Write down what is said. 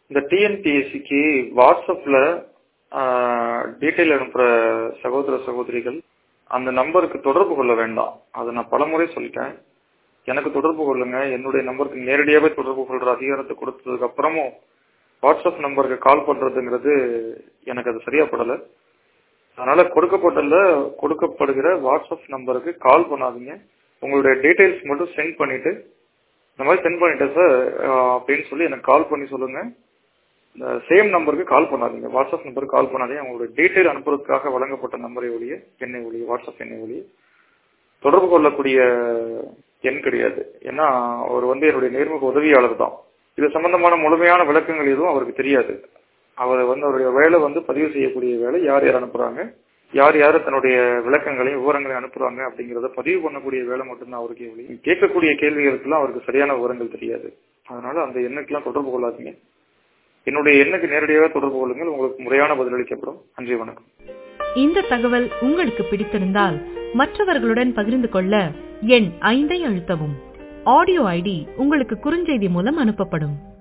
இந்த டிஎன்பிஎஸ்சிக்கு வாட்ஸ்அப்ல டீட்டெயில் அனுப்புற சகோதர சகோதரிகள் அந்த நம்பருக்கு தொடர்பு கொள்ள வேண்டாம் அதை நான் பலமுறை சொல்லிட்டேன் எனக்கு தொடர்பு கொள்ளுங்க என்னுடைய நம்பருக்கு நேரடியாவே தொடர்பு கொள்ற அதிகாரத்தை கொடுத்ததுக்கு அப்புறமும் வாட்ஸ்அப் நம்பருக்கு கால் பண்றதுங்கிறது எனக்கு அது சரியா படல அதனால கொடுக்கப்பட்டல கொடுக்கப்படுகிற வாட்ஸ்அப் நம்பருக்கு கால் பண்ணாதீங்க உங்களுடைய டீடைல்ஸ் மட்டும் சென்ட் பண்ணிட்டு இந்த மாதிரி சென்ட் பண்ணிட்டேன் சார் அப்படின்னு சொல்லி எனக்கு கால் பண்ணி சொல்லுங்க இந்த சேம் நம்பருக்கு கால் பண்ணாதீங்க வாட்ஸ்அப் நம்பருக்கு கால் பண்ணாதீங்க உங்களுடைய டீடைல் அனுப்புறதுக்காக வழங்கப்பட்ட நம்பரை ஒழிய எண்ணெய் ஒழிய வாட்ஸ்அப் எண்ணெய் ஒழிய தொடர்பு கொள்ளக்கூடிய எண் கிடையாது ஏன்னா அவர் வந்து என்னுடைய நேர்முக உதவியாளர் தான் இது சம்பந்தமான முழுமையான விளக்கங்கள் எதுவும் அவருக்கு தெரியாது அவர் வந்து அவருடைய வேலை வந்து பதிவு செய்யக்கூடிய வேலை யார் யார் அனுப்புறாங்க யார் யார் தன்னுடைய விளக்கங்களையும் விவரங்களையும் அனுப்புறாங்க அப்படிங்கறத பதிவு பண்ணக்கூடிய வேலை மட்டும்தான் அவருக்கு ஒழிய கேட்கக்கூடிய கேள்விகளுக்கெல்லாம் அவருக்கு சரியான விவரங்கள் தெரியாது அதனால அந்த எண்ணுக்கெல்லாம் தொடர்பு கொள்ளாதீங்க என்னுடைய எண்ணுக்கு நேரடியாக தொடர்பு கொள்ளுங்கள் உங்களுக்கு முறையான பதிலளிக்கப்படும் நன்றி வணக்கம் இந்த தகவல் உங்களுக்கு பிடித்திருந்தால் மற்றவர்களுடன் பகிர்ந்து கொள்ள எண் ஐந்தை அழுத்தவும் ஆடியோ ஐடி உங்களுக்கு குறுஞ்செய்தி மூலம் அனுப்பப்படும்